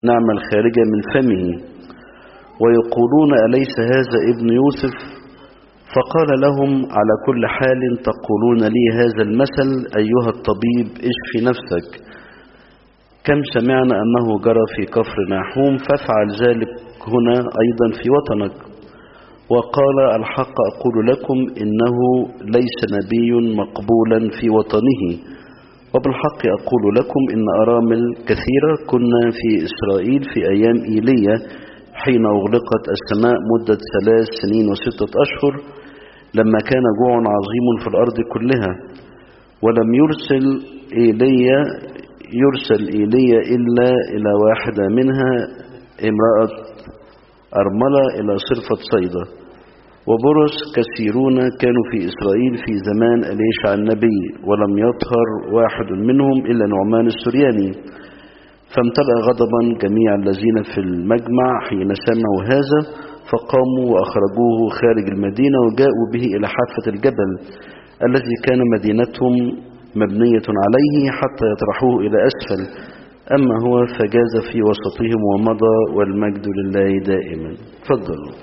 نعم الخارجة من فمه ويقولون أليس هذا ابن يوسف فقال لهم على كل حال تقولون لي هذا المثل أيها الطبيب اشفي نفسك كم سمعنا أنه جرى في كفر ناحوم فافعل ذلك هنا أيضا في وطنك وقال الحق أقول لكم إنه ليس نبي مقبولا في وطنه وبالحق أقول لكم إن أرامل كثيرة كنا في إسرائيل في أيام إيليا حين أغلقت السماء مدة ثلاث سنين وستة أشهر لما كان جوع عظيم في الأرض كلها ولم يرسل إيليا يرسل إيليا إلا إلى واحدة منها امرأة أرملة إلى صرفة صيدا وبرص كثيرون كانوا في إسرائيل في زمان أليشع النبي ولم يطهر واحد منهم إلا نعمان السرياني فامتلأ غضبا جميع الذين في المجمع حين سمعوا هذا فقاموا وأخرجوه خارج المدينة وجاءوا به إلى حافة الجبل الذي كان مدينتهم مبنية عليه حتى يطرحوه إلى أسفل أما هو فجاز في وسطهم ومضى والمجد لله دائما تفضلوا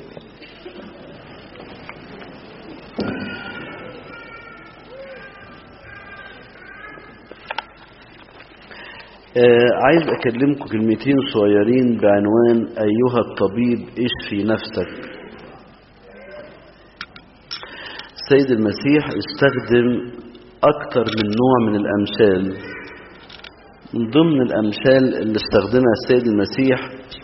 آه عايز أكلمكم كلمتين صغيرين بعنوان أيها الطبيب اشفي نفسك السيد المسيح استخدم أكثر من نوع من الأمثال من ضمن الأمثال اللي استخدمها السيد المسيح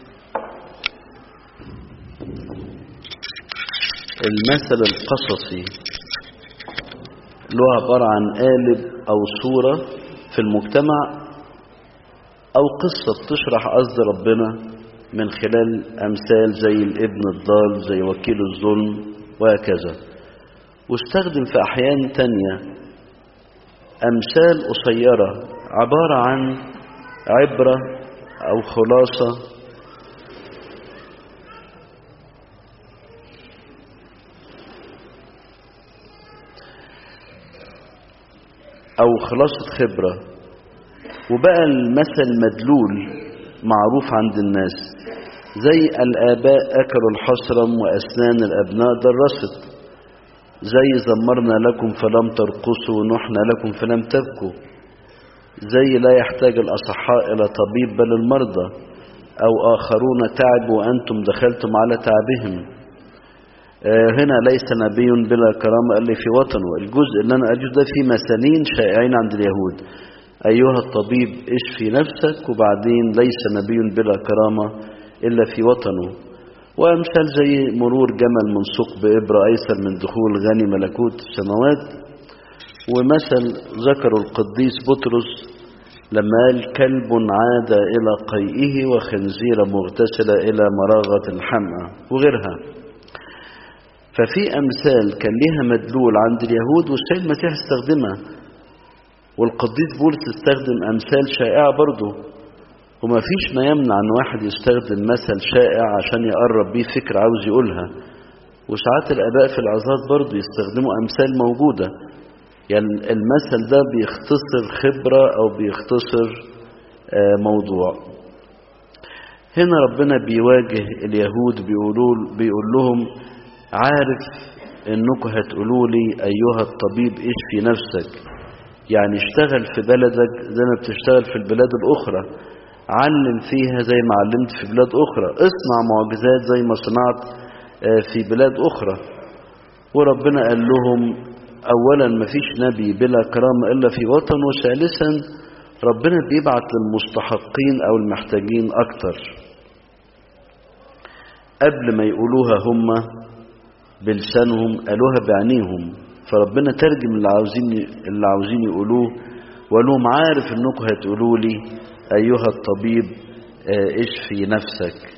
المثل القصصي اللي هو عبارة عن قالب أو صورة في المجتمع أو قصة بتشرح قصد ربنا من خلال أمثال زي الابن الضال زي وكيل الظلم وهكذا واستخدم في أحيان تانية أمثال قصيرة عبارة عن عبرة أو خلاصة أو خلاصة خبرة وبقى المثل مدلول معروف عند الناس زي الآباء أكلوا الحصرم وأسنان الأبناء درست زي زمرنا لكم فلم ترقصوا ونحنا لكم فلم تبكوا زي لا يحتاج الأصحاء إلى طبيب بل المرضى أو آخرون تعبوا وأنتم دخلتم على تعبهم آه هنا ليس نبي بلا كرامة اللي في وطنه الجزء اللي أنا أجد ده فيه مثالين شائعين عند اليهود أيها الطبيب اشفي نفسك وبعدين ليس نبي بلا كرامة إلا في وطنه وأمثال زي مرور جمل من ثقب إبرة أيسر من دخول غني ملكوت السماوات ومثل ذكره القديس بطرس لما قال كلب عاد إلى قيئه وخنزيرة مغتسلة إلى مراغة الحمأة وغيرها ففي أمثال كان لها مدلول عند اليهود والسيد المسيح استخدمها والقديس بولس استخدم أمثال شائعة برضه وما فيش ما يمنع أن واحد يستخدم مثل شائع عشان يقرب بيه فكرة عاوز يقولها وساعات الآباء في العظات برضه يستخدموا أمثال موجودة يعني المثل ده بيختصر خبرة أو بيختصر موضوع هنا ربنا بيواجه اليهود بيقولوا بيقول لهم عارف انكم هتقولوا لي ايها الطبيب اشفي نفسك يعني اشتغل في بلدك زي ما بتشتغل في البلاد الاخرى علم فيها زي ما علمت في بلاد اخرى اصنع معجزات زي ما صنعت في بلاد اخرى وربنا قال لهم اولا مفيش نبي بلا كرامة الا في وطن وثالثا ربنا بيبعت للمستحقين او المحتاجين اكتر قبل ما يقولوها هم بلسانهم قالوها بعينيهم فربنا ترجم اللي عاوزين اللي عاوزين يقولوه وقال لهم عارف انكم هتقولوا لي ايها الطبيب اشفي نفسك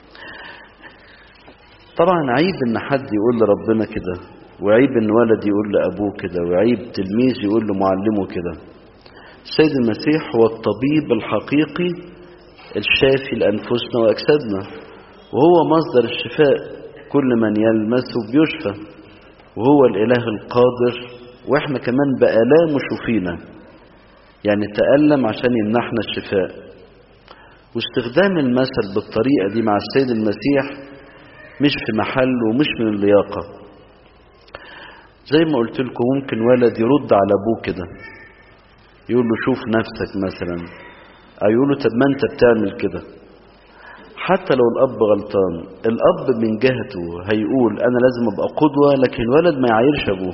طبعا عيب ان حد يقول لربنا كده وعيب ان ولد يقول لابوه كده وعيب تلميذ يقول لمعلمه كده السيد المسيح هو الطبيب الحقيقي الشافي لانفسنا واجسادنا وهو مصدر الشفاء كل من يلمسه بيشفى وهو الإله القادر وإحنا كمان بآلامه شفينا يعني تألم عشان يمنحنا الشفاء واستخدام المثل بالطريقة دي مع السيد المسيح مش في محل ومش من اللياقة زي ما قلت لكم ممكن ولد يرد على ابوه كده يقول له شوف نفسك مثلا او يقول له طب ما انت بتعمل كده حتى لو الاب غلطان الاب من جهته هيقول انا لازم ابقى قدوة لكن الولد ما يعايرش ابوه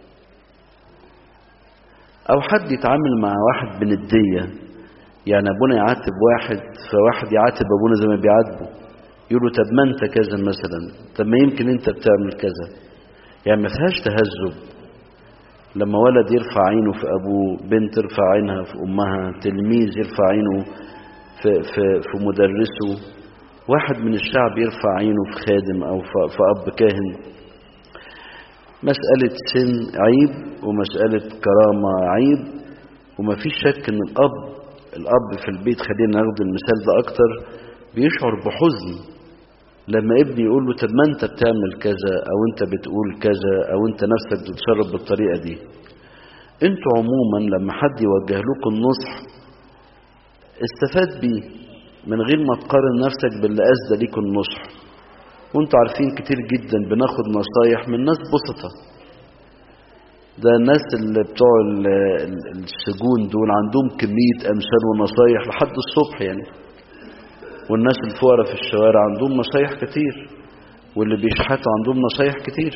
او حد يتعامل مع واحد بندية يعني ابونا يعاتب واحد فواحد يعاتب ابونا زي ما بيعاتبه يقول له طب ما انت كذا مثلا طب ما يمكن انت بتعمل كذا يعني ما فيهاش تهذب لما ولد يرفع عينه في ابوه بنت ترفع عينها في امها تلميذ يرفع عينه في في في مدرسه واحد من الشعب يرفع عينه في خادم او في, في اب كاهن مسألة سن عيب ومسألة كرامة عيب وما فيش شك ان الاب الاب في البيت خلينا ناخد المثال ده اكتر بيشعر بحزن لما ابني يقول له طب ما انت بتعمل كذا او انت بتقول كذا او انت نفسك بتتصرف بالطريقه دي انتوا عموما لما حد يوجه لكم النصح استفاد بيه من غير ما تقارن نفسك باللي اسدى ليكم النصح وانتوا عارفين كتير جدا بناخد نصايح من ناس بسطة ده الناس اللي بتوع السجون دول عندهم كمية امثال ونصايح لحد الصبح يعني والناس الفقراء في الشوارع عندهم نصايح كتير واللي بيشحتوا عندهم نصايح كتير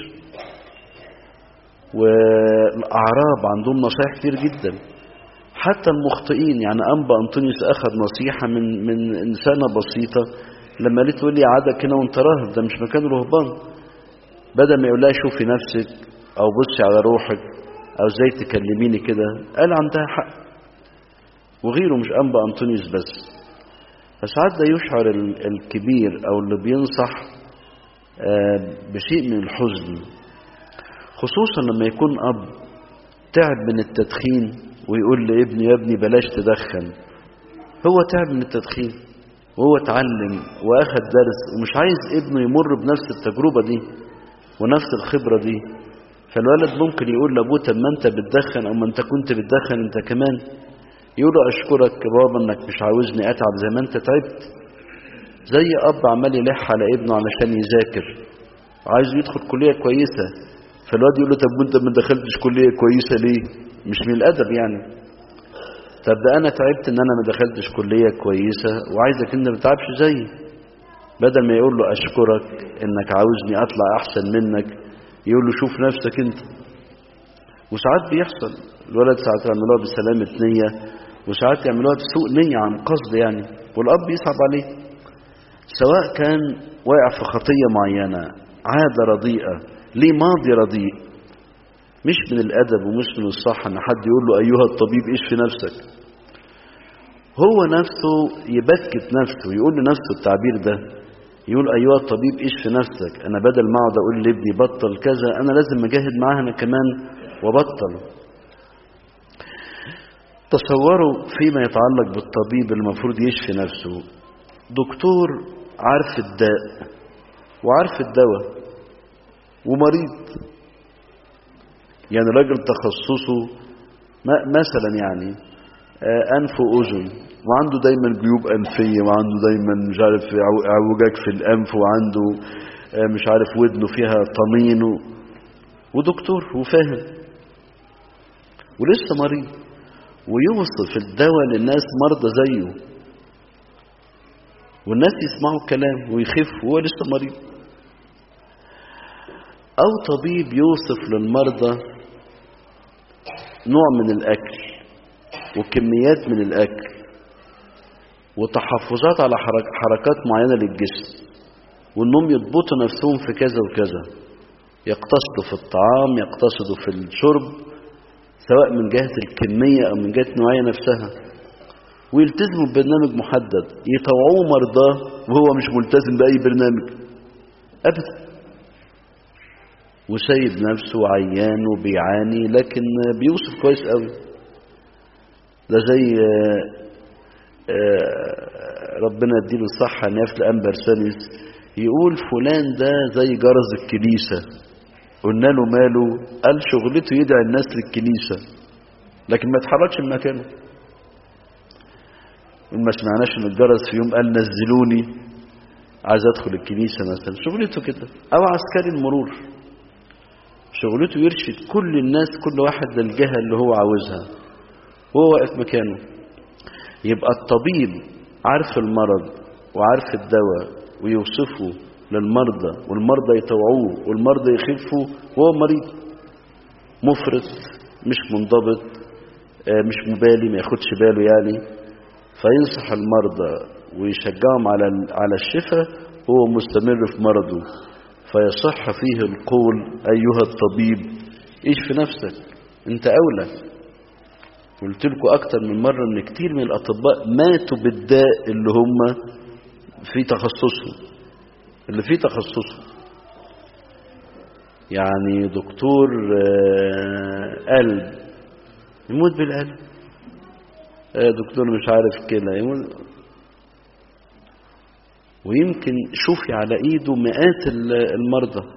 والأعراب عندهم نصايح كتير جدا حتى المخطئين يعني أنبا أنطونيوس أخذ نصيحة من من إنسانة بسيطة لما قالت له لي عادك هنا وانت راهب ده مش مكان رهبان بدل ما يقول لها شوفي نفسك أو بصي على روحك أو ازاي تكلميني كده قال عندها حق وغيره مش أنبا أنطونيوس بس فساعات ده يشعر الكبير او اللي بينصح بشيء من الحزن خصوصا لما يكون اب تعب من التدخين ويقول لابنه يا ابني بلاش تدخن هو تعب من التدخين وهو اتعلم واخد درس ومش عايز ابنه يمر بنفس التجربة دي ونفس الخبرة دي فالولد ممكن يقول لابوه طب ما انت بتدخن او ما انت كنت بتدخن انت كمان يقول له اشكرك يا بابا انك مش عاوزني اتعب زي ما انت تعبت زي اب عمال يلح على ابنه علشان يذاكر عايز يدخل كليه كويسه فالواد يقول له طب وانت ما دخلتش كليه كويسه ليه مش من الادب يعني طب ده انا تعبت ان انا ما دخلتش كليه كويسه وعايزك انت ما تتعبش زيي بدل ما يقول له اشكرك انك عاوزني اطلع احسن منك يقول له شوف نفسك انت وساعات بيحصل الولد ساعات يعملوها بسلامة نية وساعات يعملوها بسوء نية عن قصد يعني والأب يصعب عليه سواء كان واقع في خطية معينة عادة رديئة ليه ماضي رديء مش من الأدب ومش من الصح أن حد يقول له أيها الطبيب إيش في نفسك هو نفسه يبكت نفسه يقول لنفسه التعبير ده يقول أيها الطبيب إيش في نفسك أنا بدل ما أقعد أقول لابني بطل كذا أنا لازم أجاهد معاه أنا كمان وبطل تصوروا فيما يتعلق بالطبيب المفروض يشفي نفسه دكتور عارف الداء وعارف الدواء ومريض يعني راجل تخصصه مثلا يعني أنف وأذن وعنده دايما جيوب أنفية وعنده دايما مش عارف اعوجاج في الأنف وعنده مش عارف ودنه فيها طنين ودكتور وفاهم ولسه مريض ويوصف الدواء للناس مرضى زيه والناس يسمعوا الكلام ويخف وهو لسه مريض أو طبيب يوصف للمرضى نوع من الأكل وكميات من الأكل وتحفظات على حركات معينة للجسم وانهم يضبطوا نفسهم في كذا وكذا يقتصدوا في الطعام يقتصدوا في الشرب سواء من جهة الكمية أو من جهة النوعية نفسها ويلتزموا ببرنامج محدد يطوعوه مرضاه وهو مش ملتزم بأي برنامج أبدا وسايب نفسه عيان وبيعاني لكن بيوصف كويس قوي ده زي ربنا يديله الصحة ناف لأنبر سانيس يقول فلان ده زي جرز الكنيسة قلنا له ماله قال شغلته يدعي الناس للكنيسة لكن ما يتحركش من مكانه ما سمعناش ان الجرس في يوم قال نزلوني عايز ادخل الكنيسة مثلا شغلته كده او عسكري المرور شغلته يرشد كل الناس كل واحد للجهة اللي هو عاوزها وهو واقف مكانه يبقى الطبيب عارف المرض وعارف الدواء ويوصفه للمرضى والمرضى يطوعوه والمرضى يخفوا وهو مريض مفرط مش منضبط مش مبالي ما ياخدش باله يعني فينصح المرضى ويشجعهم على على الشفاء هو مستمر في مرضه فيصح فيه القول أيها الطبيب إيش في نفسك أنت أولى قلت لكم أكتر من مرة إن كتير من الأطباء ماتوا بالداء اللي هم في تخصصهم اللي في تخصصهم يعني دكتور قلب يموت بالقلب دكتور مش عارف كده يموت ويمكن شوفي على ايده مئات المرضى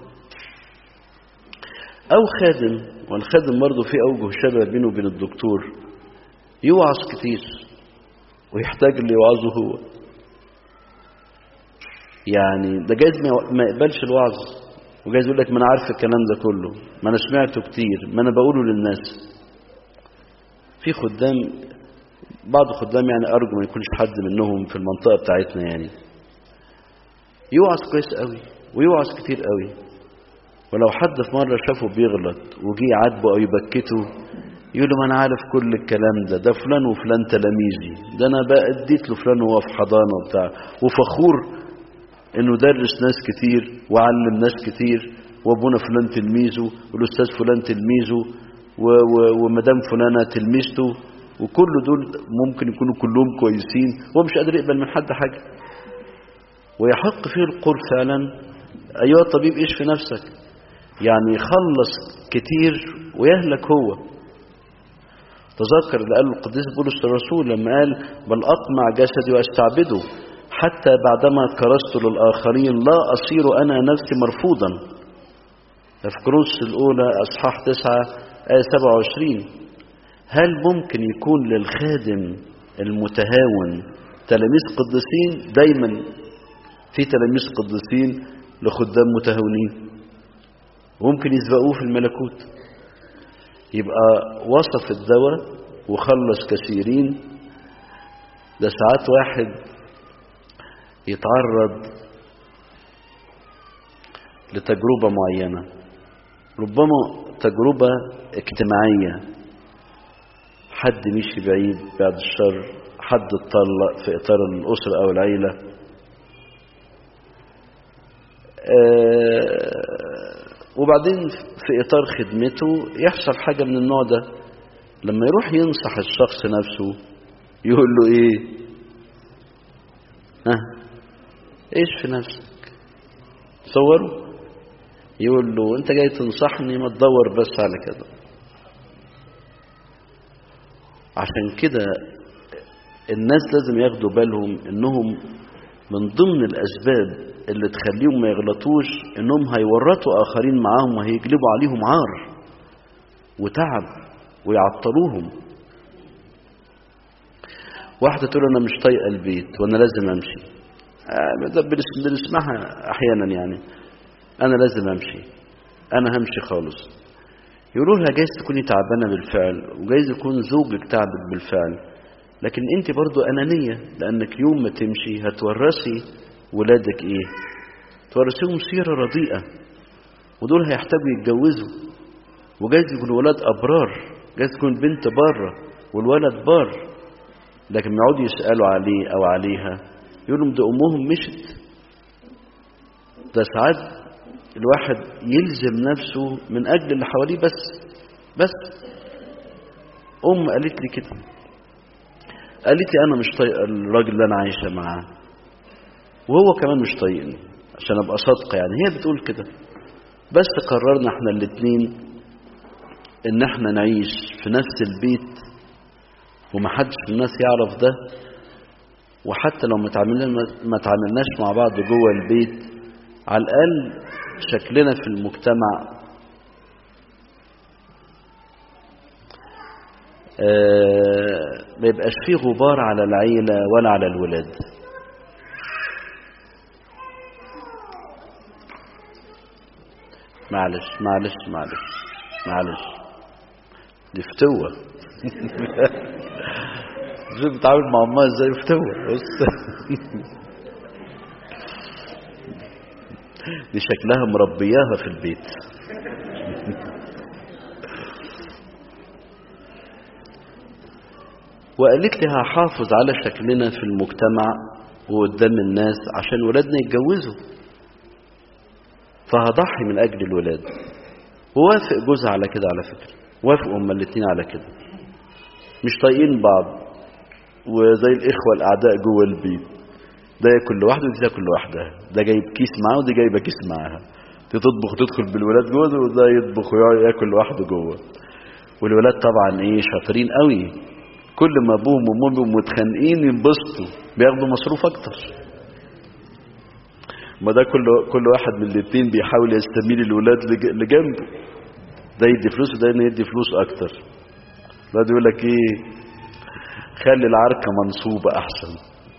او خادم والخادم برضه في اوجه شبه بينه وبين الدكتور يوعظ كتير ويحتاج اللي يوعظه هو يعني ده جايز ما يقبلش الوعظ وجايز يقول لك ما انا عارف الكلام ده كله ما انا سمعته كتير ما انا بقوله للناس في خدام بعض الخدام يعني ارجو ما يكونش حد منهم في المنطقه بتاعتنا يعني يوعظ كويس قوي ويوعظ كتير قوي ولو حد في مره شافه بيغلط وجي يعاتبه او يبكته يقول له ما انا عارف كل الكلام ده ده فلان وفلان تلاميذي ده انا بقى اديت له فلان وهو في حضانه وبتاع وفخور انه درس ناس كتير وعلم ناس كتير وابونا فلان تلميذه والاستاذ فلان تلميذه ومدام فلانه تلميذته وكل دول ممكن يكونوا كلهم كويسين هو مش قادر يقبل من حد حاجه ويحق فيه القول فعلا ايها الطبيب ايش في نفسك يعني يخلص كتير ويهلك هو تذكر اللي قاله القديس بولس الرسول لما قال بل اقمع جسدي واستعبده حتى بعدما كرست للآخرين لا أصير أنا نفسي مرفوضا في كروس الأولى أصحاح 9 آية 27 هل ممكن يكون للخادم المتهاون تلاميذ قديسين دايما في تلاميذ قديسين لخدام متهاونين وممكن يسبقوه في الملكوت يبقى وصف الدواء وخلص كثيرين ده ساعات واحد يتعرض لتجربة معينة ربما تجربة اجتماعية حد مشي بعيد بعد الشر حد اتطلق في إطار الأسرة أو العيلة وبعدين في إطار خدمته يحصل حاجة من النوع ده لما يروح ينصح الشخص نفسه يقول له ايه ها ايش في نفسك تصوروا يقول له انت جاي تنصحني ما تدور بس على كده عشان كده الناس لازم ياخدوا بالهم انهم من ضمن الاسباب اللي تخليهم ما يغلطوش انهم هيورطوا اخرين معاهم وهيجلبوا عليهم عار وتعب ويعطلوهم واحدة تقول أنا مش طايقة البيت وأنا لازم أمشي ده بنسمعها أحيانا يعني أنا لازم أمشي أنا همشي خالص يقولوا لها جايز تكوني تعبانة بالفعل وجايز يكون زوجك تعبك بالفعل لكن أنت برضو أنانية لأنك يوم ما تمشي هتورثي ولادك إيه تورثيهم سيرة رديئة ودول هيحتاجوا يتجوزوا وجايز يكونوا ولاد أبرار جايز تكون بنت بره والولد بار لكن يقعدوا يسألوا عليه أو عليها يقولوا ده أمهم مشت ده ساعات الواحد يلزم نفسه من أجل اللي حواليه بس بس أم قالت لي كده قالت لي أنا مش طايقة الراجل اللي أنا عايشة معاه وهو كمان مش طايقني عشان أبقى صادقة يعني هي بتقول كده بس قررنا احنا الاتنين ان احنا نعيش في نفس البيت ومحدش من الناس يعرف ده وحتى لو ما تعاملناش مع بعض جوه البيت على الأقل شكلنا في المجتمع آه، ما يبقاش فيه غبار على العيلة ولا على الولاد معلش معلش معلش معلش دي فتوة شوف بتعامل مع امها ازاي فتوة بص دي شكلها مربياها في البيت وقالت لي هحافظ على شكلنا في المجتمع وقدام الناس عشان ولادنا يتجوزوا فهضحي من اجل الولاد ووافق جوزها على كده على فكره وافقوا هما الاتنين على كده مش طايقين بعض وزي الاخوه الاعداء جوه البيت ده ياكل لوحده ودي تاكل لوحدها ده جايب كيس معاه ودي جايبه كيس معاها دي تطبخ تدخل بالولاد جوه وده يطبخ وياكل لوحده جوه والولاد طبعا ايه شاطرين قوي كل ما ابوهم وامهم يبقوا متخانقين ينبسطوا بياخدوا مصروف اكتر ما ده كل كل واحد من الاثنين بيحاول يستميل الولاد لج- لجنبه ده يدي فلوس وده يدي فلوس اكتر ده يقول لك ايه خلي العركه منصوبه احسن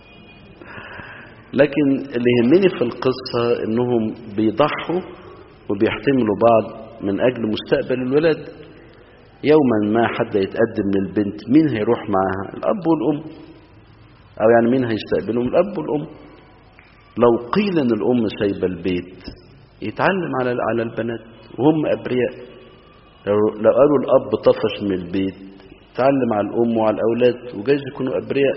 لكن اللي يهمني في القصه انهم بيضحوا وبيحتملوا بعض من اجل مستقبل الولاد يوما ما حد يتقدم للبنت مين هيروح معاها الاب والام او يعني مين هيستقبلهم الاب والام لو قيل ان الام سايبه البيت يتعلم على على البنات وهم ابرياء لو لو قالوا الاب طفش من البيت يتعلم على الام وعلى الاولاد وجايز يكونوا ابرياء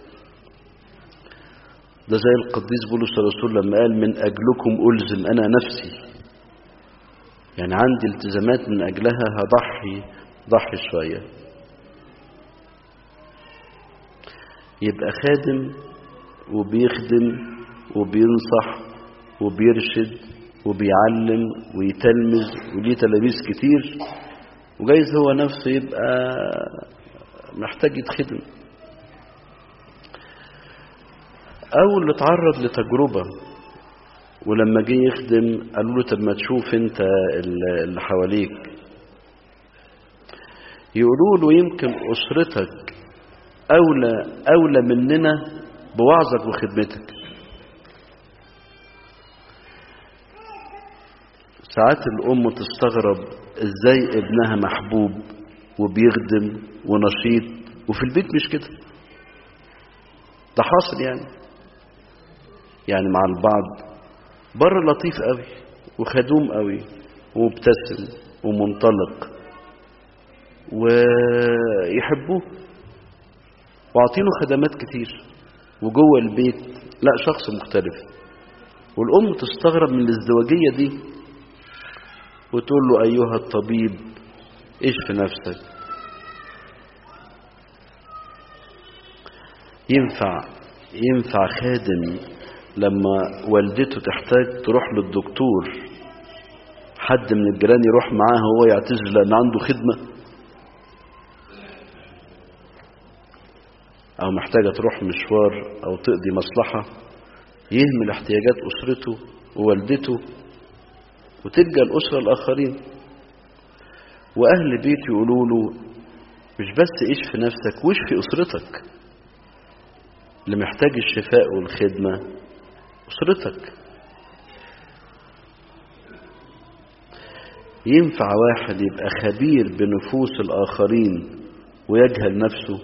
ده زي القديس بولس الرسول لما قال من اجلكم الزم انا نفسي يعني عندي التزامات من اجلها هضحي ضحي شويه يبقى خادم وبيخدم وبينصح وبيرشد وبيعلم ويتلمذ وليه تلاميذ كتير وجايز هو نفسه يبقى محتاج يتخدم او اللي اتعرض لتجربه ولما جه يخدم قالوا له طب ما تشوف انت اللي حواليك يقولوا له يمكن اسرتك اولى اولى مننا بوعظك وخدمتك ساعات الام تستغرب ازاي ابنها محبوب وبيخدم ونشيط وفي البيت مش كده ده حاصل يعني يعني مع البعض بره لطيف قوي وخدوم قوي ومبتسم ومنطلق ويحبوه وعاطينه خدمات كتير وجوه البيت لا شخص مختلف والأم تستغرب من الازدواجية دي وتقول له أيها الطبيب إيش في نفسك ينفع ينفع خادم لما والدته تحتاج تروح للدكتور حد من الجيران يروح معاه هو يعتذر لأن عنده خدمة أو محتاجة تروح مشوار أو تقضي مصلحة يهمل احتياجات أسرته ووالدته وتلجأ الأسرة الآخرين وأهل بيت يقولوا له مش بس إيش في نفسك وإيش في أسرتك اللي محتاج الشفاء والخدمة أسرتك ينفع واحد يبقى خبير بنفوس الآخرين ويجهل نفسه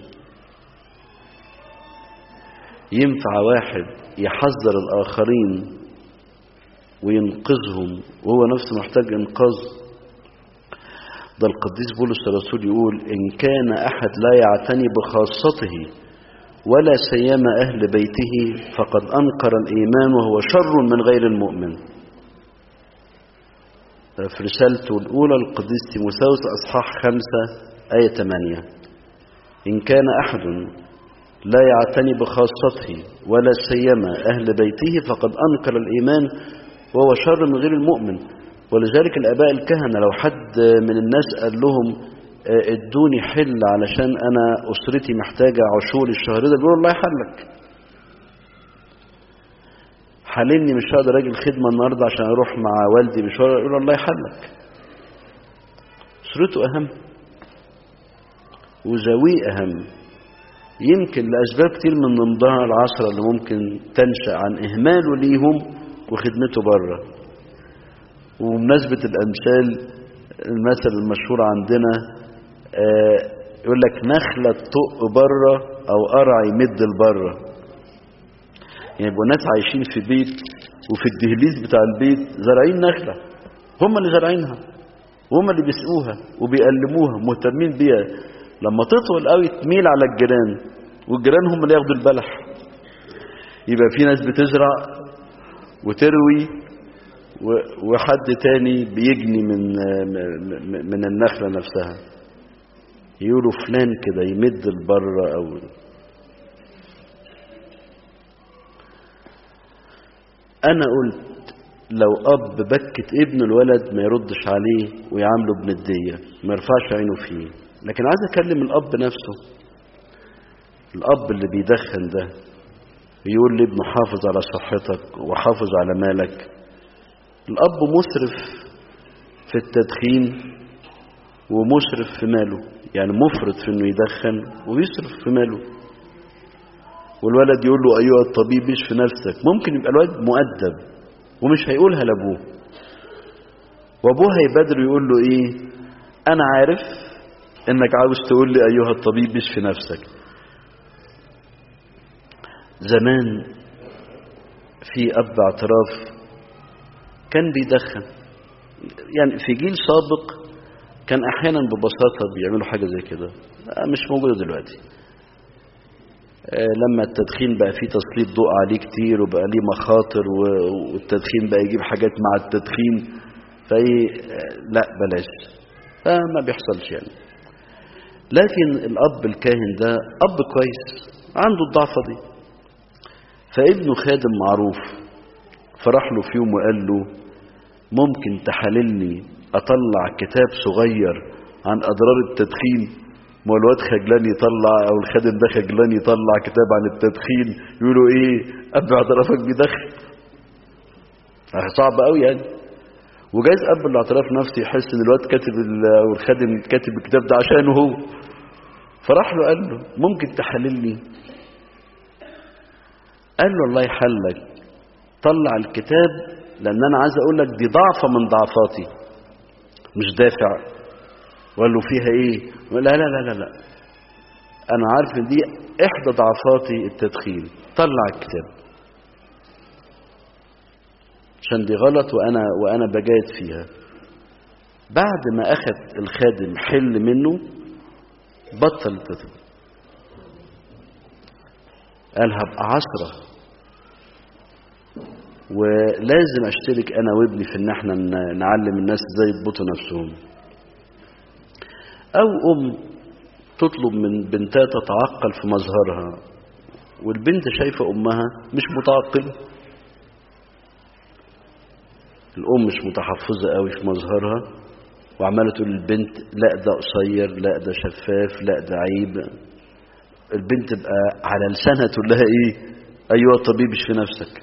ينفع واحد يحذر الآخرين وينقذهم وهو نفسه محتاج إنقاذ ده القديس بولس الرسول يقول إن كان أحد لا يعتني بخاصته ولا سيما أهل بيته فقد أنكر الإيمان وهو شر من غير المؤمن في رسالته الأولى القديس تيموثاوس أصحاح خمسة آية ثمانية إن كان أحد لا يعتني بخاصته ولا سيما أهل بيته فقد أنكر الإيمان وهو شر من غير المؤمن ولذلك الآباء الكهنة لو حد من الناس قال لهم ادوني حل علشان أنا أسرتي محتاجة عشور الشهر ده بيقولوا الله يحلك حللني مش هقدر أجي الخدمة النهاردة عشان أروح مع والدي مشوار يقولوا الله يحلك أسرته أهم وزاويه أهم يمكن لأسباب كتير من ضمنها العشرة اللي ممكن تنشأ عن إهماله ليهم وخدمته بره وبمناسبة الأمثال المثل المشهور عندنا آه يقول لك نخلة تطق بره أو قرع يمد لبره يعني يبقوا ناس عايشين في بيت وفي الدهليز بتاع البيت زارعين نخلة هم اللي زارعينها وهم اللي بيسقوها وبيقلموها مهتمين بيها لما تطول قوي تميل على الجيران والجيران هم اللي ياخدوا البلح يبقى في ناس بتزرع وتروي وحد تاني بيجني من من النخلة نفسها يقولوا فلان كده يمد البر او انا قلت لو اب بكت ابن الولد ما يردش عليه ويعامله بندية ما يرفعش عينه فيه لكن عايز اكلم الاب نفسه الاب اللي بيدخن ده يقول لابنه حافظ على صحتك وحافظ على مالك الاب مسرف في التدخين ومسرف في ماله يعني مفرط في انه يدخن ويصرف في ماله والولد يقول له ايها الطبيب اشف نفسك ممكن يبقى الولد مؤدب ومش هيقولها لابوه وابوه هيبادر يقول له ايه انا عارف انك عاوز تقول لي ايها الطبيب اشف نفسك زمان في اب اعتراف كان بيدخن يعني في جيل سابق كان احيانا ببساطه بيعملوا حاجه زي كده مش موجوده دلوقتي لما التدخين بقى فيه تسليط ضوء عليه كتير وبقى ليه مخاطر والتدخين بقى يجيب حاجات مع التدخين فايه لا بلاش ما بيحصلش يعني لكن الاب الكاهن ده اب كويس عنده الضعفه دي فابنه خادم معروف فراح له في يوم وقال له ممكن تحللني اطلع كتاب صغير عن اضرار التدخين ما الواد خجلان يطلع او الخادم ده خجلان يطلع كتاب عن التدخين يقولوا ايه اب اعترافك بيدخن صعب قوي يعني وجايز اب الاعتراف نفسه يحس ان الواد كاتب او الخادم كاتب الكتاب ده عشانه هو فراح له قال له ممكن تحللني قال له الله يحلك طلع الكتاب لان انا عايز اقول لك دي ضعفه من ضعفاتي مش دافع وقال له فيها ايه لا لا لا لا لا انا عارف ان دي احدى ضعفاتي التدخين طلع الكتاب عشان دي غلط وانا وانا بجاهد فيها بعد ما اخذ الخادم حل منه بطل التدخين قال هبقى عشرة ولازم اشترك انا وابني في ان احنا نعلم الناس ازاي يضبطوا نفسهم او ام تطلب من بنتها تتعقل في مظهرها والبنت شايفة امها مش متعقلة الام مش متحفظة قوي في مظهرها وعمالة تقول للبنت لا ده قصير لا ده شفاف لا ده عيب البنت تبقى على لسانها تقول لها ايه ايوه طبيب في نفسك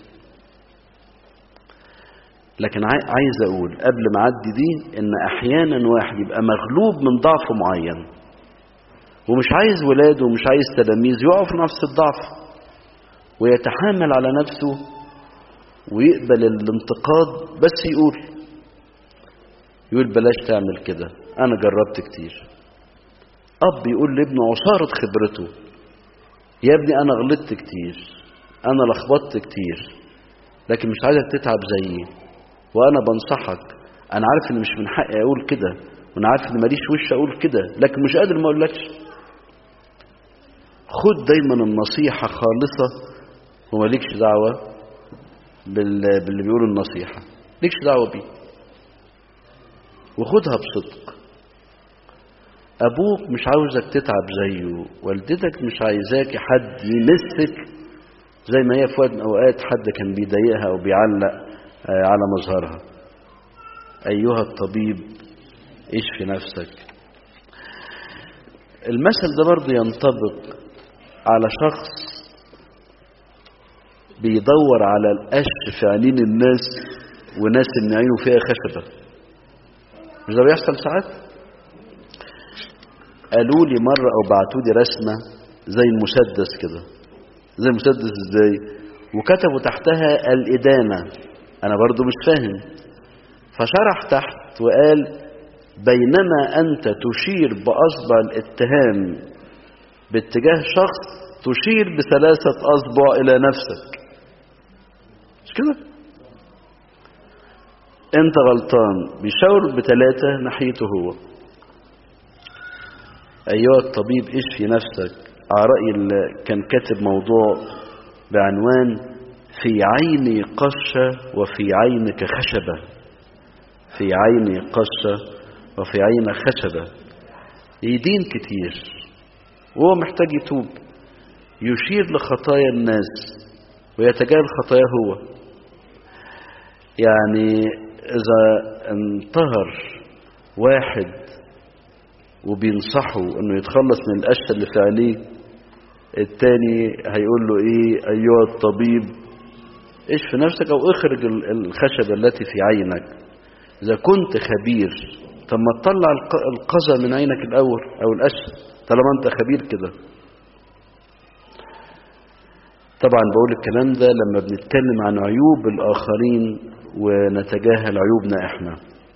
لكن عايز اقول قبل ما اعدي دي ان احيانا واحد يبقى مغلوب من ضعف معين ومش عايز ولاده ومش عايز تلاميذ يقعوا في نفس الضعف ويتحامل على نفسه ويقبل الانتقاد بس يقول يقول بلاش تعمل كده انا جربت كتير اب يقول لابنه عصارة خبرته يا ابني انا غلطت كتير انا لخبطت كتير لكن مش عايزك تتعب زيي وانا بنصحك انا عارف ان مش من حقي اقول كده وانا عارف ان ماليش وش اقول كده لكن مش قادر ما اقولكش خد دايما النصيحة خالصة ومالكش دعوة باللي بيقولوا النصيحة ليكش دعوة بيه وخدها بصدق ابوك مش عاوزك تتعب زيه والدتك مش عايزاك حد يمسك زي ما هي في وقت من الاوقات حد كان بيضايقها او بيعلق على مظهرها ايها الطبيب اشفي نفسك المثل ده برضه ينطبق على شخص بيدور على القش في عينين الناس وناس ان عينه فيها خشبه مش ده بيحصل ساعات قالوا لي مرة أو بعتوا لي رسمة زي المسدس كده زي المسدس ازاي وكتبوا تحتها الإدانة أنا برضو مش فاهم فشرح تحت وقال بينما أنت تشير بأصبع الاتهام باتجاه شخص تشير بثلاثة أصبع إلى نفسك مش كده أنت غلطان بيشاور بثلاثة ناحيته هو أيها الطبيب اشفي نفسك رأي اللي كان كاتب موضوع بعنوان في عيني قشة وفي عينك خشبة في عيني قشة وفي عينك خشبة يدين كتير وهو محتاج يتوب يشير لخطايا الناس ويتجاهل خطاياه هو يعني إذا انتهر واحد وبينصحه انه يتخلص من القشه اللي في عينيه التاني هيقول له ايه ايها الطبيب اشفي نفسك او اخرج الخشبه التي في عينك اذا كنت خبير طب ما تطلع القذى من عينك الاول او القشه طالما انت خبير كده طبعا بقول الكلام ده لما بنتكلم عن عيوب الاخرين ونتجاهل عيوبنا احنا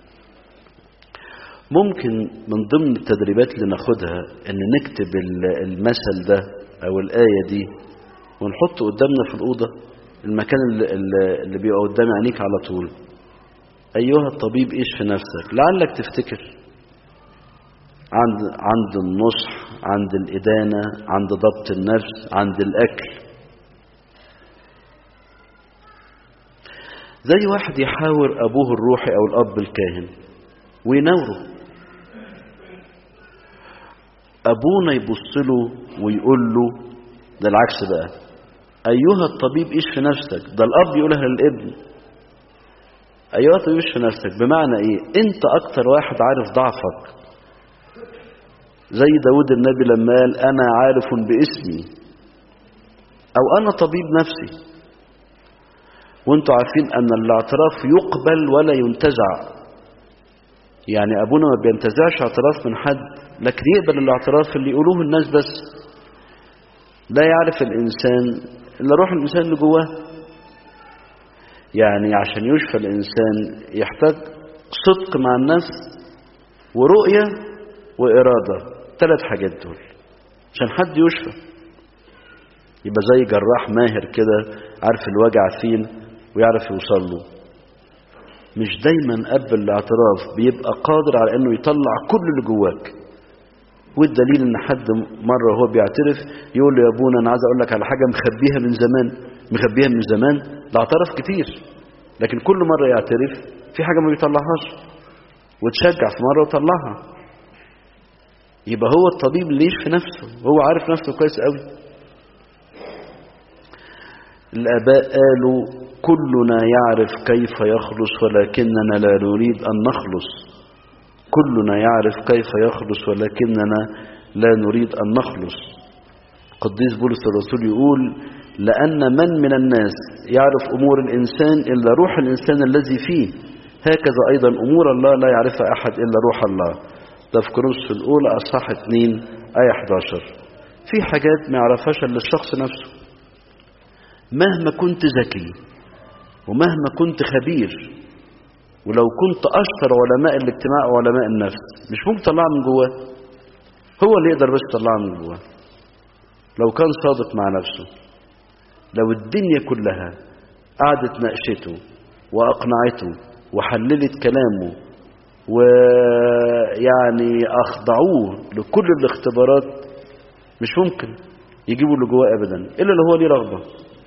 ممكن من ضمن التدريبات اللي ناخدها ان نكتب المثل ده او الآية دي ونحطه قدامنا في الأوضة المكان اللي, اللي بيبقى قدام عينيك على طول أيها الطبيب إيش في نفسك لعلك تفتكر عند عند النصح عند الإدانة عند ضبط النفس عند الأكل زي واحد يحاور أبوه الروحي أو الأب الكاهن ويناوره أبونا يبص له ويقول له ده العكس بقى أيها الطبيب إيش في نفسك ده الأب يقولها للابن أيها الطبيب إيش في نفسك بمعنى إيه أنت أكتر واحد عارف ضعفك زي داود النبي لما قال أنا عارف باسمي أو أنا طبيب نفسي وانتوا عارفين أن الاعتراف يقبل ولا ينتزع يعني أبونا ما بينتزعش اعتراف من حد لكن يقبل الاعتراف اللي يقولوه الناس بس لا يعرف الإنسان إلا روح الإنسان اللي جواه يعني عشان يشفى الإنسان يحتاج صدق مع النفس ورؤية وإرادة ثلاث حاجات دول عشان حد يشفى يبقى زي جراح ماهر كده عارف الوجع فين ويعرف يوصل له مش دايما قبل الاعتراف بيبقى قادر على انه يطلع كل اللي جواك والدليل ان حد مره وهو بيعترف يقول له يا ابونا انا عايز اقول لك على حاجه مخبيها من زمان مخبيها من زمان ده اعترف كتير لكن كل مره يعترف في حاجه ما بيطلعهاش وتشجع في مره وطلعها يبقى هو الطبيب اللي يشفي نفسه هو عارف نفسه كويس قوي الآباء قالوا كلنا يعرف كيف يخلص ولكننا لا نريد أن نخلص كلنا يعرف كيف يخلص ولكننا لا نريد أن نخلص قديس بولس الرسول يقول لأن من من الناس يعرف أمور الإنسان إلا روح الإنسان الذي فيه هكذا أيضا أمور الله لا يعرفها أحد إلا روح الله ده في كورنثوس الأولى أصحاح 2 آية 11 في حاجات ما يعرفهاش إلا الشخص نفسه مهما كنت ذكي ومهما كنت خبير ولو كنت أشطر علماء الاجتماع وعلماء النفس مش ممكن تطلعها من جواه هو اللي يقدر بس يطلعها من جواه لو كان صادق مع نفسه لو الدنيا كلها قعدت ناقشته وأقنعته وحللت كلامه ويعني أخضعوه لكل الاختبارات مش ممكن يجيبوا اللي جواه أبدا إلا اللي هو ليه رغبة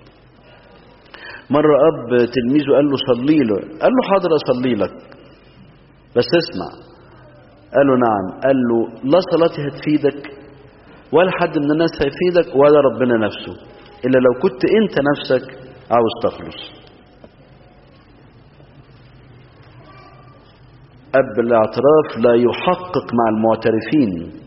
مرة أب تلميذه قال له صلي له قال له حاضر أصلي لك بس اسمع قال له نعم قال له لا صلاتي هتفيدك ولا حد من الناس هيفيدك ولا ربنا نفسه إلا لو كنت أنت نفسك عاوز تخلص أب الاعتراف لا يحقق مع المعترفين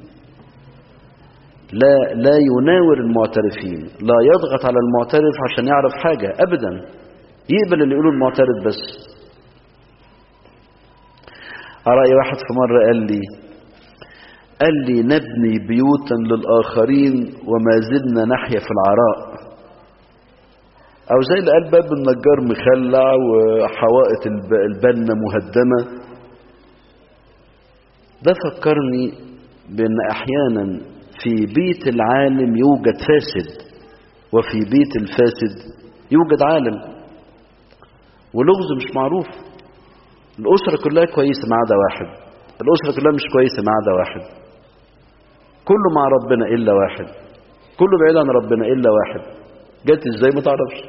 لا لا يناور المعترفين لا يضغط على المعترف عشان يعرف حاجة أبدا يقبل اللي يقوله المعترف بس رأي واحد في مرة قال لي قال لي نبني بيوتا للآخرين وما زلنا نحيا في العراء أو زي اللي قال باب النجار مخلع وحوائط البنة مهدمة ده فكرني بأن أحيانا في بيت العالم يوجد فاسد وفي بيت الفاسد يوجد عالم ولغز مش معروف الأسرة كلها كويسة ما عدا واحد الأسرة كلها مش كويسة ما عدا واحد كله مع ربنا إلا واحد كله بعيد عن ربنا إلا واحد جت إزاي ما تعرفش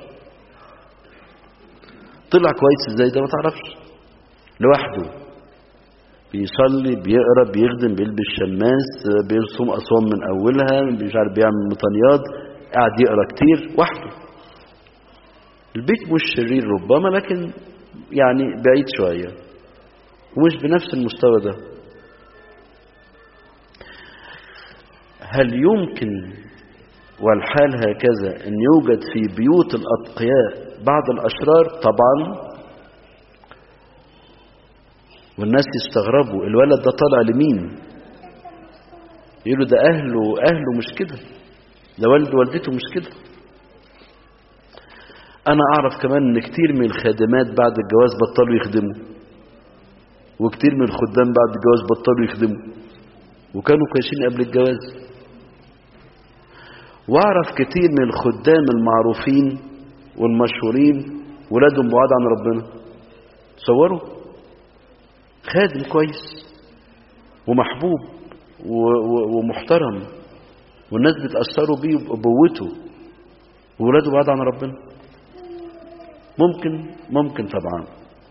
طلع كويس إزاي ده ما تعرفش لوحده بيصلي بيقرا بيخدم بيلبس شماس بيرسم أصوام من أولها مش عارف بيعمل مطنيات قاعد يقرا كتير وحده البيت مش شرير ربما لكن يعني بعيد شوية ومش بنفس المستوى ده هل يمكن والحال هكذا أن يوجد في بيوت الأتقياء بعض الأشرار طبعا والناس يستغربوا الولد ده طالع لمين يقولوا ده أهله أهله مش كده ده والد والدته مش كده أنا أعرف كمان أن كتير من الخادمات بعد الجواز بطلوا يخدموا وكتير من الخدام بعد الجواز بطلوا يخدموا وكانوا كويسين قبل الجواز واعرف كتير من الخدام المعروفين والمشهورين ولادهم بعاد عن ربنا تصوروا خادم كويس ومحبوب ومحترم والناس بتأثروا بيه بقوته وولاده بعاد عن ربنا ممكن ممكن طبعا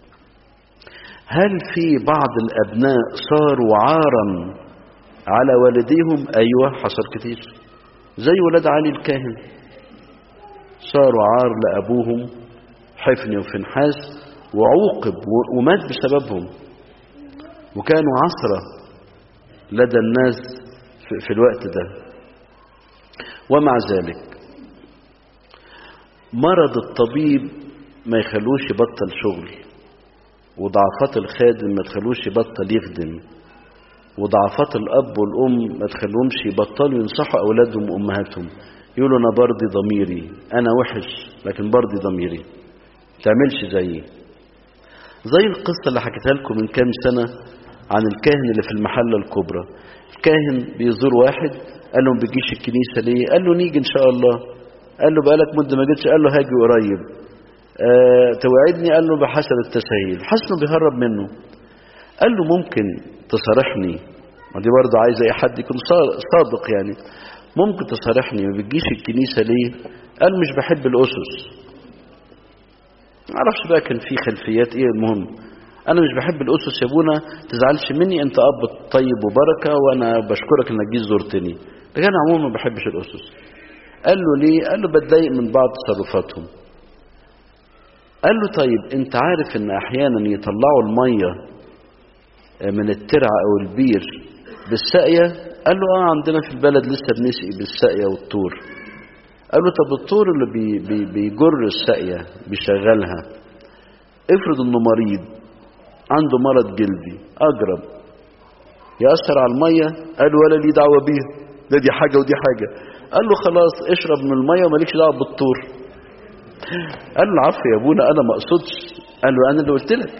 هل في بعض الأبناء صاروا عارا على والديهم أيوة حصل كتير زي ولاد علي الكاهن صاروا عار لأبوهم حفني وفنحاس وعوقب ومات بسببهم وكانوا عصرة لدى الناس في الوقت ده ومع ذلك مرض الطبيب ما يخلوش يبطل شغل وضعفات الخادم ما تخلوش يبطل يخدم وضعفات الأب والأم ما تخلوهمش يبطلوا ينصحوا أولادهم وأمهاتهم يقولوا أنا برضي ضميري أنا وحش لكن برضي ضميري تعملش زيي زي القصة اللي حكيتها لكم من كام سنة عن الكاهن اللي في المحلة الكبرى الكاهن بيزور واحد قال له ما بتجيش الكنيسة ليه قال له نيجي إن شاء الله قال له بقالك مدة ما جيتش قال له هاجي قريب أه توعدني قال له بحسب التسهيل حاسس انه بيهرب منه قال له ممكن تصارحني ما دي برضه عايز اي حد يكون صادق يعني ممكن تصارحني ما بتجيش الكنيسة ليه قال مش بحب الأسس معرفش بقى كان في خلفيات ايه المهم انا مش بحب الأسس يا ابونا تزعلش مني انت اب طيب وبركة وانا بشكرك انك جيت زرتني لكن انا عموما ما بحبش الأسس قال له ليه قال له بتضايق من بعض تصرفاتهم قال له طيب انت عارف ان احيانا يطلعوا الميه من الترعة او البير بالساقية قال له اه عندنا في البلد لسه بنسقي بالساقية والطور قال له طب الطور اللي بي بي بيجر الساقية بيشغلها افرض انه مريض عنده مرض جلدي اجرب يأثر على المية قال له ولا لي دعوة بيها ده دي حاجة ودي حاجة قال له خلاص اشرب من المية ومالكش دعوة بالطور قال له العفو يا ابونا انا ما اقصدش قال له انا اللي قلت لك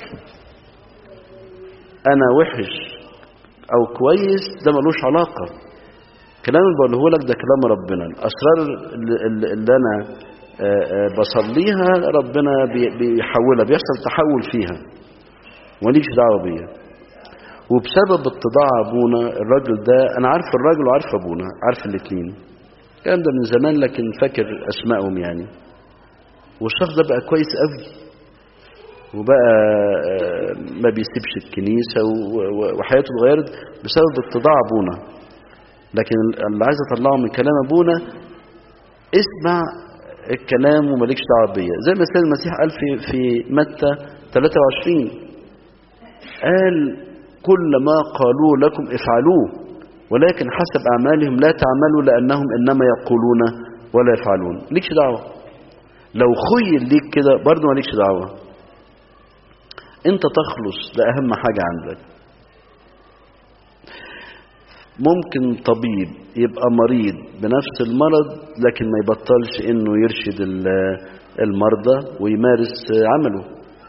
انا وحش او كويس ده ملوش علاقة كلام اللي بقوله لك ده كلام ربنا الاسرار اللي, اللي انا بصليها ربنا بيحولها بيحصل تحول فيها ماليش دعوة بيها وبسبب اتضاع ابونا الراجل ده انا عارف الراجل وعارف ابونا عارف الاثنين الكلام ده من زمان لكن فاكر اسمائهم يعني والشخص ده بقى كويس قوي وبقى ما بيسيبش الكنيسة وحياته اتغيرت بسبب اتضاع ابونا لكن اللي عايز اطلعه من كلام ابونا اسمع الكلام ومالكش دعوه بيا زي ما السيد المسيح قال في في متى 23 قال كل ما قالوه لكم افعلوه ولكن حسب اعمالهم لا تعملوا لانهم انما يقولون ولا يفعلون ليكش دعوه لو خيل ليك كده برضه مالكش دعوه انت تخلص ده اهم حاجه عندك ممكن طبيب يبقى مريض بنفس المرض لكن ما يبطلش انه يرشد المرضى ويمارس عمله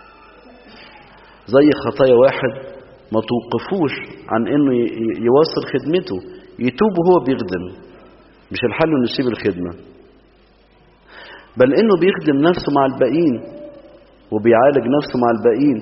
زي خطايا واحد ما توقفوش عن انه يواصل خدمته يتوب وهو بيخدم مش الحل انه يسيب الخدمة بل انه بيخدم نفسه مع الباقيين وبيعالج نفسه مع الباقيين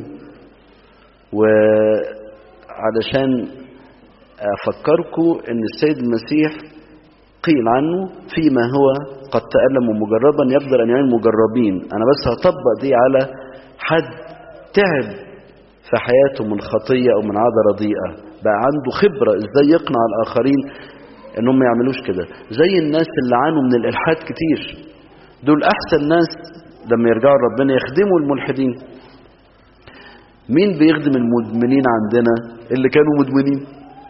وعلشان افكركم ان السيد المسيح قيل عنه فيما هو قد تألم مجربا يقدر ان يعين مجربين انا بس هطبق دي على حد تعب في حياته من خطية او من عادة رديئة بقى عنده خبرة ازاي يقنع الاخرين انهم ما يعملوش كده زي الناس اللي عانوا من الالحاد كتير دول احسن ناس لما يرجعوا ربنا يخدموا الملحدين مين بيخدم المدمنين عندنا اللي كانوا مدمنين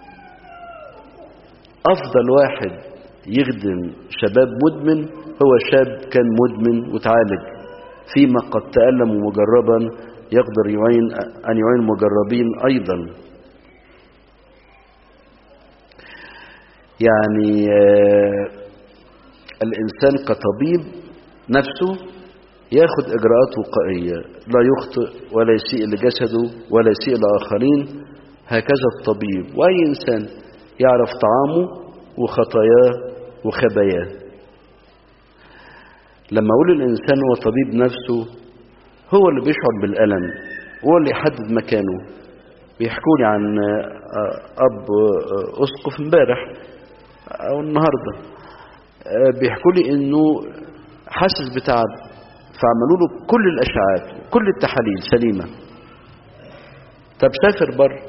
افضل واحد يخدم شباب مدمن هو شاب كان مدمن وتعالج فيما قد تألم مجربا يقدر يعين أن يعين مجربين أيضا يعني الإنسان كطبيب نفسه ياخد إجراءات وقائية لا يخطئ ولا يسيء لجسده ولا يسيء لآخرين هكذا الطبيب وأي إنسان يعرف طعامه وخطاياه وخباياه لما أقول الإنسان هو طبيب نفسه هو اللي بيشعر بالألم هو اللي يحدد مكانه بيحكوا لي عن أب أسقف امبارح أو النهاردة بيحكوا لي إنه حاسس بتعب فعملوا له كل الأشعات كل التحاليل سليمة طب سافر بره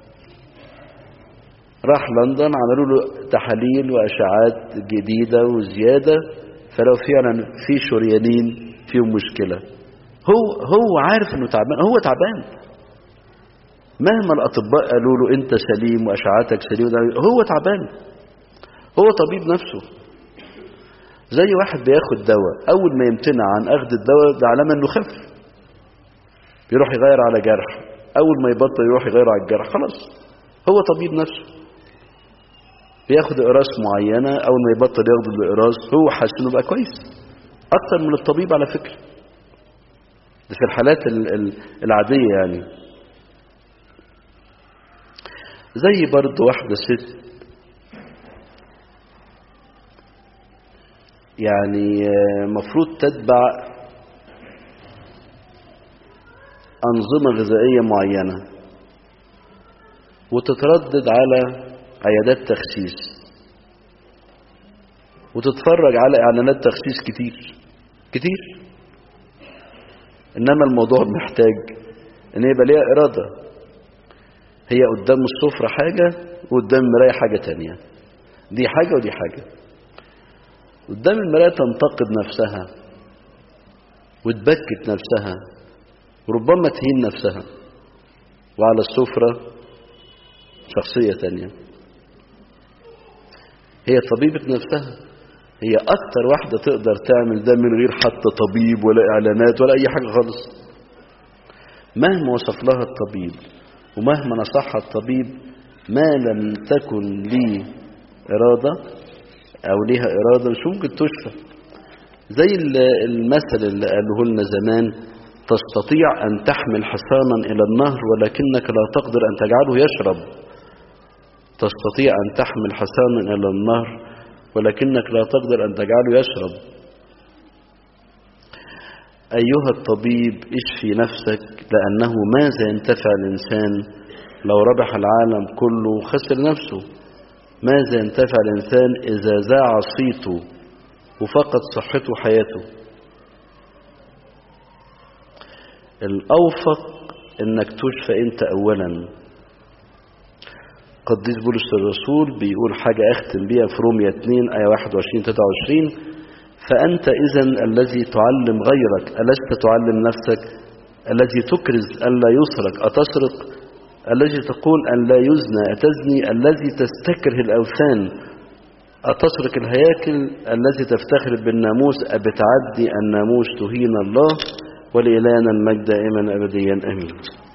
راح لندن عملوا له تحاليل وأشعات جديدة وزيادة فلو فعلا في شريانين فيهم مشكلة هو هو عارف انه تعبان هو تعبان مهما الاطباء قالوا له انت سليم واشعاعاتك سليمه هو تعبان هو طبيب نفسه زي واحد بياخد دواء اول ما يمتنع عن اخذ الدواء ده علامه انه خف يروح يغير على جرح اول ما يبطل يروح يغير على الجرح خلاص هو طبيب نفسه بياخد اقراص معينه اول ما يبطل ياخد الاقراص هو حاسس انه بقى كويس اكتر من الطبيب على فكره ده في الحالات العاديه يعني زي برضه واحده ست يعني مفروض تتبع أنظمة غذائية معينة وتتردد على عيادات تخسيس وتتفرج على إعلانات تخسيس كتير كتير إنما الموضوع محتاج إن يبقى ليها إرادة هي قدام السفرة حاجة وقدام المراية حاجة تانية دي حاجة ودي حاجة قدام المراية تنتقد نفسها وتبكت نفسها وربما تهين نفسها وعلى السفرة شخصية تانية هي طبيبة نفسها هي أكتر واحدة تقدر تعمل ده من غير حتى طبيب ولا إعلانات ولا أي حاجة خالص مهما وصف لها الطبيب ومهما نصحها الطبيب ما لم تكن لي إرادة أو ليها إرادة مش ممكن تشفى زي المثل اللي قاله لنا زمان تستطيع أن تحمل حصانا إلى النهر ولكنك لا تقدر أن تجعله يشرب تستطيع أن تحمل حصانا إلى النهر ولكنك لا تقدر أن تجعله يشرب أيها الطبيب اشفي نفسك لأنه ماذا ينتفع الإنسان لو ربح العالم كله وخسر نفسه ماذا ينتفع الإنسان إذا ذاع صيته وفقد صحته وحياته الأوفق إنك تشفى أنت أولا قديس بولس الرسول بيقول حاجة أختم بيها في رومية 2 آية 21 23 فأنت إذا الذي تعلم غيرك ألست تعلم نفسك الذي تكرز ألا يسرق أتسرق الذي تقول أن لا يزنى أتزني الذي تستكره الأوثان أتسرق الهياكل الذي تفتخر بالناموس أبتعدي الناموس تهين الله ولإلهنا المجد دائما أبديا أمين